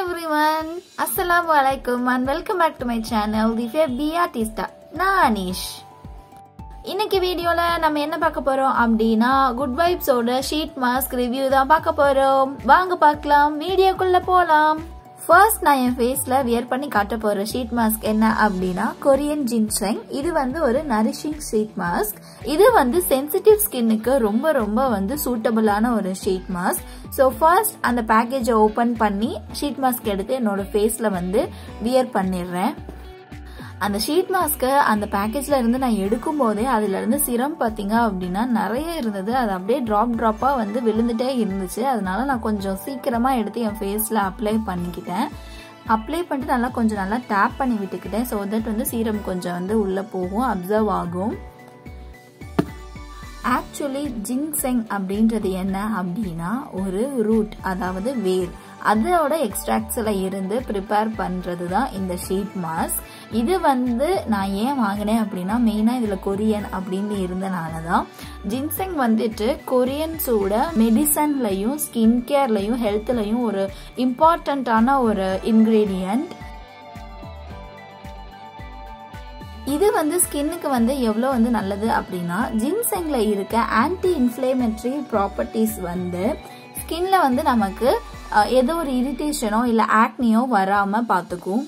everyone. Assalamu alaikum and welcome back to my channel, The Fair Be Artista. நான் அனீஷ் இன்னைக்கு வீடியோல நம்ம என்ன பார்க்க போறோம் அப்படின்னா குட் வைப்ஸோட ஷீட் மாஸ்க் ரிவ்யூ தான் பார்க்க போறோம் வாங்க பார்க்கலாம் வீடியோக்குள்ள போலாம் ஃபர்ஸ்ட் நான் என் ஃபேஸ்ல வியர் பண்ணி காட்ட போற ஷீட் மாஸ்க் என்ன அப்படின்னா கொரியன் ஜின்செங் இது வந்து ஒரு நரிஷிங் ஷீட் மாஸ்க் இது வந்து சென்சிட்டிவ் ஸ்கின்னுக்கு ரொம்ப ரொம்ப வந்து சூட்டபிளான ஒரு ஷீட் மாஸ்க் ஸோ ஃபர்ஸ்ட் அந்த பேக்கேஜை ஓப்பன் பண்ணி ஷீட் மாஸ்க் எடுத்து என்னோட ஃபேஸ்ல வந்து வியர் பண்ணிடுறேன் அந்த ஷீட் மாஸ்க்கு அந்த பேக்கேஜ்ல இருந்து நான் எடுக்கும் போதே அதுல இருந்து சிரம் பாத்தீங்க அப்படின்னா நிறைய இருந்தது அது அப்படியே ட்ராப் ட்ராப்பா வந்து விழுந்துட்டே இருந்துச்சு அதனால நான் கொஞ்சம் சீக்கிரமா எடுத்து என் ஃபேஸ்ல அப்ளை பண்ணிக்கிட்டேன் அப்ளை பண்ணிட்டு நல்லா கொஞ்சம் நல்லா டேப் பண்ணி விட்டுக்கிட்டேன் ஸோ தட் வந்து சீரம் கொஞ்சம் வந்து உள்ள போகும் அப்சர்வ் ஆகும் ஆக்சுவலி ஜின்செங் அப்படின்றது என்ன அப்படின்னா ஒரு ரூட் அதாவது வேர் அதோட எக்ஸ்ட்ராக்ட்ஸில் இருந்து ப்ரிப்பேர் பண்ணுறது தான் இந்த ஷீட் மாஸ்க் இது வந்து நான் ஏன் வாங்கினேன் அப்படின்னா மெயினாக இதில் கொரியன் அப்படின்னு இருந்தனால தான் ஜின்செங் வந்துட்டு கொரியன்ஸோட மெடிசன்லையும் ஸ்கின் கேர்லையும் ஹெல்த்லையும் ஒரு இம்பார்ட்டண்ட்டான ஒரு இன்க்ரீடியண்ட் இது வந்து ஸ்கின்னுக்கு வந்து எவ்வளோ வந்து நல்லது அப்படின்னா ஜின்செங்ல இருக்க ஆன்டி இன்ஃப்ளேமெட்ரி ப்ராப்பர்ட்டிஸ் வந்து ஸ்கின்ல வந்து நமக்கு ஏதோ ஒரு இரிட்டேஷனோ இல்லை ஆக்னியோ வராமல் பார்த்துக்கும்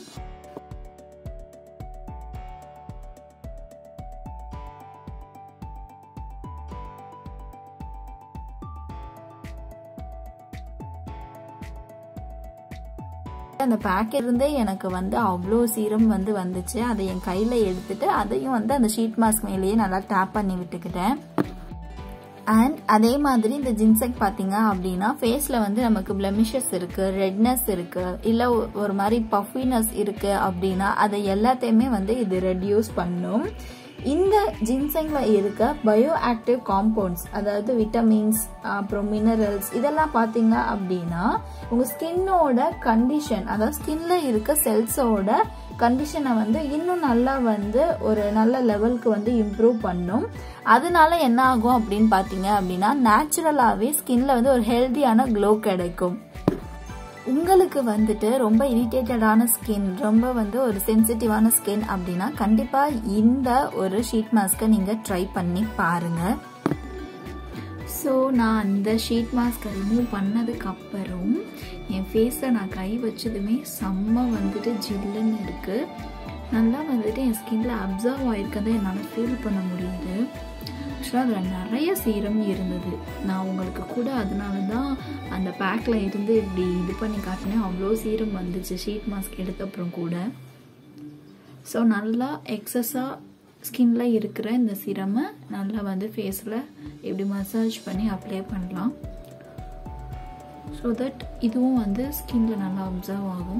அந்த பேக் இருந்தே எனக்கு வந்து அவ்வளோ சீரம் வந்து வந்துச்சு அதை என் கையில் எடுத்துட்டு அதையும் வந்து அந்த ஷீட் மாஸ்க் மேலேயே நல்லா டேப் பண்ணி விட்டுக்கிட்டேன் அண்ட் அதே மாதிரி இந்த ஜின்செக் பார்த்தீங்க அப்படின்னா ஃபேஸில் வந்து நமக்கு பிளமிஷஸ் இருக்கு ரெட்னஸ் இருக்கு இல்லை ஒரு மாதிரி பஃபினஸ் இருக்கு அப்படின்னா அதை எல்லாத்தையுமே வந்து இது ரெடியூஸ் பண்ணும் இந்த ஜின்செங்ல இருக்க பயோ ஆக்டிவ் காம்பவுண்ட்ஸ் அதாவது விட்டமின்ஸ் அப்புறம் மினரல்ஸ் இதெல்லாம் பார்த்தீங்க அப்படின்னா உங்கள் ஸ்கின்னோட கண்டிஷன் அதாவது ஸ்கின்ல இருக்க செல்ஸோட கண்டிஷனை வந்து இன்னும் நல்லா வந்து ஒரு நல்ல லெவலுக்கு வந்து இம்ப்ரூவ் பண்ணும் அதனால என்ன ஆகும் அப்படின்னு பார்த்தீங்க அப்படின்னா நேச்சுரலாகவே ஸ்கின்ல வந்து ஒரு ஹெல்த்தியான க்ளோ கிடைக்கும் உங்களுக்கு வந்துட்டு ரொம்ப இரிட்டேட்டடான ஸ்கின் ரொம்ப வந்து ஒரு சென்சிட்டிவான ஸ்கின் அப்படின்னா கண்டிப்பாக இந்த ஒரு ஷீட் மாஸ்க்கை நீங்கள் ட்ரை பண்ணி பாருங்கள் ஸோ நான் அந்த ஷீட் மாஸ்க்கை ரிமூவ் பண்ணதுக்கு அப்புறம் என் ஃபேஸை நான் கை வச்சதுமே செம்ம வந்துட்டு ஜில்லுன்னு இருக்குது நல்லா வந்துட்டு என் ஸ்கின்ல அப்சர்வ் ஆகிருக்கதை என்னால் ஃபீல் பண்ண முடியுது ஆக்சுவலாக அதில் நிறைய சீரம் இருந்தது நான் உங்களுக்கு கூட அதனால தான் அந்த பேக்கில் இருந்து இப்படி இது பண்ணி காட்டினேன் அவ்வளோ சீரம் வந்துச்சு ஷீட் மாஸ்க் எடுத்த அப்புறம் கூட ஸோ நல்லா எக்ஸஸாக ஸ்கின்ல இருக்கிற இந்த சிரமை நல்லா வந்து ஃபேஸில் இப்படி மசாஜ் பண்ணி அப்ளை பண்ணலாம் ஸோ தட் இதுவும் வந்து ஸ்கின்ல நல்லா அப்சர்வ் ஆகும்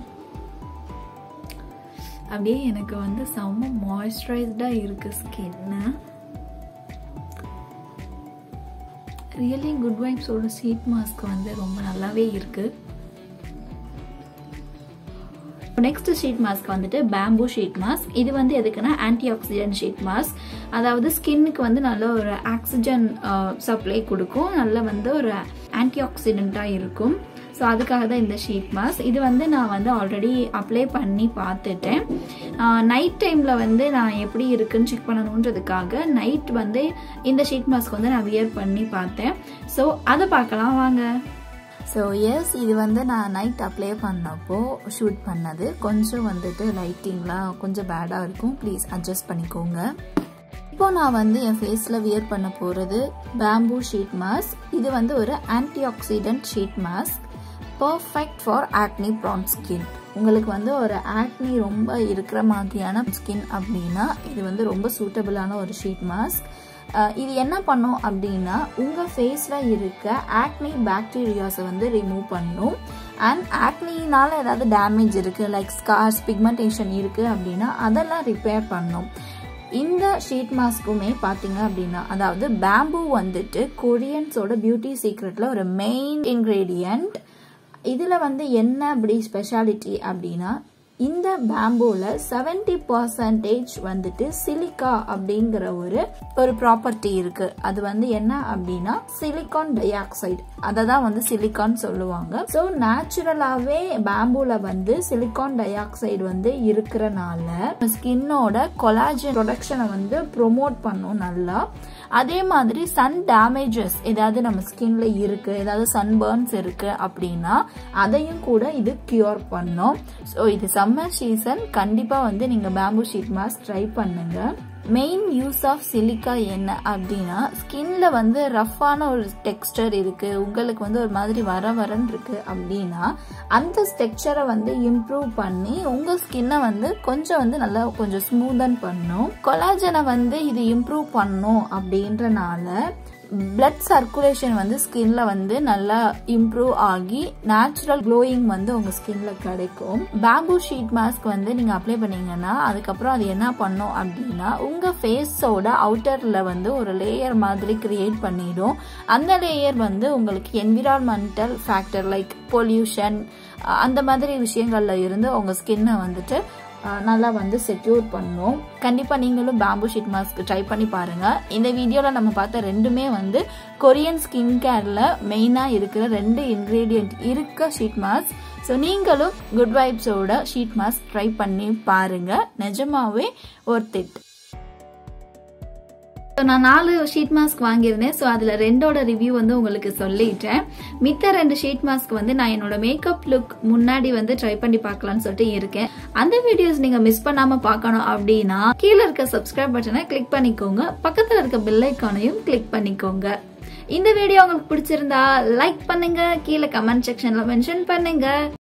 அப்படியே எனக்கு வந்து செம்ம மாய்ஸ்சரைஸ்டாக இருக்குது ஸ்கின்னு ரியலி குட் வைப்ஸோட சீட் மாஸ்க் வந்து ரொம்ப நல்லாவே இருக்குது நெக்ஸ்ட் ஷீட் மாஸ்க் வந்துட்டு பேம்பூ ஷீட் மாஸ்க் இது வந்து எதுக்குன்னா ஆன்டி ஆக்சிடென்ட் ஷீட் மாஸ்க் அதாவது ஸ்கின்னுக்கு வந்து நல்ல ஒரு ஆக்சிஜன் சப்ளை கொடுக்கும் நல்ல வந்து ஒரு ஆன்டி ஆக்சிடென்ட்டாக இருக்கும் ஸோ அதுக்காக தான் இந்த ஷீட் மாஸ்க் இது வந்து நான் வந்து ஆல்ரெடி அப்ளை பண்ணி பார்த்துட்டேன் நைட் டைமில் வந்து நான் எப்படி இருக்குன்னு செக் பண்ணணுன்றதுக்காக நைட் வந்து இந்த ஷீட் மாஸ்க் வந்து நான் வியர் பண்ணி பார்த்தேன் ஸோ அதை பார்க்கலாம் வாங்க ஸோ எஸ் இது வந்து நான் நைட் அப்ளை பண்ணப்போ ஷூட் பண்ணது கொஞ்சம் வந்துட்டு லைட்டிங்லாம் கொஞ்சம் பேடாக இருக்கும் ப்ளீஸ் அட்ஜஸ்ட் பண்ணிக்கோங்க இப்போ நான் வந்து என் ஃபேஸில் வியர் பண்ண போகிறது பேம்பூ ஷீட் மாஸ்க் இது வந்து ஒரு antioxidant sheet mask perfect for acne prone skin உங்களுக்கு வந்து ஒரு ஆக்னி ரொம்ப இருக்கிற மாதிரியான ஸ்கின் அப்படின்னா இது வந்து ரொம்ப சூட்டபிளான ஒரு ஷீட் மாஸ்க் இது என்ன பண்ணும் அப்படின்னா உங்கள் ஃபேஸில் இருக்க ஆக்னி பாக்டீரியாஸை வந்து ரிமூவ் பண்ணும் அண்ட் ஆக்னினால ஏதாவது டேமேஜ் இருக்குது லைக் ஸ்கார்ஸ் பிக்மெண்டேஷன் இருக்குது அப்படின்னா அதெல்லாம் ரிப்பேர் பண்ணும் இந்த ஷீட் மாஸ்க்குமே பார்த்தீங்க அப்படின்னா அதாவது பேம்பு வந்துட்டு கொரியன்ஸோட பியூட்டி சீக்ரெட்டில் ஒரு மெயின் இன்க்ரீடியண்ட் இதில் வந்து என்ன அப்படி ஸ்பெஷாலிட்டி அப்படின்னா இந்த பேம்பூவில் செவன்டி பர்சன்டேஜ் வந்துட்டு சிலிக்கா அப்படிங்கிற ஒரு ஒரு ப்ராப்பர்ட்டி இருக்கு அது வந்து என்ன அப்படின்னா சிலிக்கான் டை ஆக்சைடு அதை தான் வந்து சிலிக்கான் சொல்லுவாங்க ஸோ நேச்சுரலாகவே பேம்பூல வந்து சிலிக்கான் டை ஆக்சைடு வந்து இருக்கிறனால ஸ்கின்னோட கொலாஜன் ப்ரொடக்ஷனை வந்து ப்ரொமோட் பண்ணும் நல்லா அதே மாதிரி சன் டேமேஜஸ் ஏதாவது நம்ம ஸ்கின்ல இருக்கு ஏதாவது சன் பர்ன்ஸ் இருக்கு அப்படின்னா அதையும் கூட இது கியூர் பண்ணும் ஸோ இது சம்மர் சீசன் கண்டிப்பா வந்து நீங்க பேம்பூ ஷீட் மாஸ்க் ட்ரை பண்ணுங்க மெயின் யூஸ் ஆஃப் சிலிக்கா என்ன அப்படின்னா ஸ்கின்ல வந்து ரஃப்பான ஒரு டெக்ஸ்டர் இருக்கு உங்களுக்கு வந்து ஒரு மாதிரி வர வரன்னு இருக்கு அப்படின்னா அந்த டெக்ஸ்டரை வந்து இம்ப்ரூவ் பண்ணி உங்க ஸ்கின்னை வந்து கொஞ்சம் வந்து நல்லா கொஞ்சம் ஸ்மூதன் பண்ணும் கொலாஜனை வந்து இது இம்ப்ரூவ் பண்ணும் அப்படின்றனால பிளட் சர்க்குலேஷன் வந்து ஸ்கின்ல வந்து நல்லா இம்ப்ரூவ் ஆகி நேச்சுரல் க்ளோயிங் வந்து உங்க ஸ்கின்ல கிடைக்கும் பேம்பூ ஷீட் மாஸ்க் வந்து நீங்க அப்ளை பண்ணீங்கன்னா அதுக்கப்புறம் அது என்ன பண்ணும் அப்படின்னா உங்க ஃபேஸோட அவுட்டர்ல வந்து ஒரு லேயர் மாதிரி கிரியேட் பண்ணிடும் அந்த லேயர் வந்து உங்களுக்கு என்விரான்மெண்டல் ஃபேக்டர் லைக் பொல்யூஷன் அந்த மாதிரி விஷயங்கள்ல இருந்து உங்க ஸ்கின்னை வந்துட்டு நல்லா வந்து செக்யூர் பண்ணும் கண்டிப்பாக நீங்களும் பேம்பு ஷீட் மாஸ்க் ட்ரை பண்ணி பாருங்க இந்த வீடியோவில் நம்ம பார்த்த ரெண்டுமே வந்து கொரியன் ஸ்கின் கேரில் மெயினாக இருக்கிற ரெண்டு இன்க்ரீடியன்ட் இருக்க ஷீட் மாஸ்க் ஸோ நீங்களும் குட் வைப்ஸோட ஷீட் மாஸ்க் ட்ரை பண்ணி பாருங்க நிஜமாவே ஒர்த் இட் ஸோ நான் நாலு ஷீட் மாஸ்க் வாங்கியிருந்தேன் ஸோ அதில் ரெண்டோட ரிவ்யூ வந்து உங்களுக்கு சொல்லிட்டேன் மித்த ரெண்டு ஷீட் மாஸ்க் வந்து நான் என்னோட மேக்கப் லுக் முன்னாடி வந்து ட்ரை பண்ணி பார்க்கலாம்னு சொல்லிட்டு இருக்கேன் அந்த வீடியோஸ் நீங்க மிஸ் பண்ணாம பார்க்கணும் அப்படின்னா கீழே இருக்க சப்ஸ்கிரைப் பட்டனை கிளிக் பண்ணிக்கோங்க பக்கத்தில் இருக்க பெல் ஐக்கானையும் கிளிக் பண்ணிக்கோங்க இந்த வீடியோ உங்களுக்கு பிடிச்சிருந்தா லைக் பண்ணுங்க கீழே கமெண்ட் செக்ஷன்ல மென்ஷன் பண்ணுங்க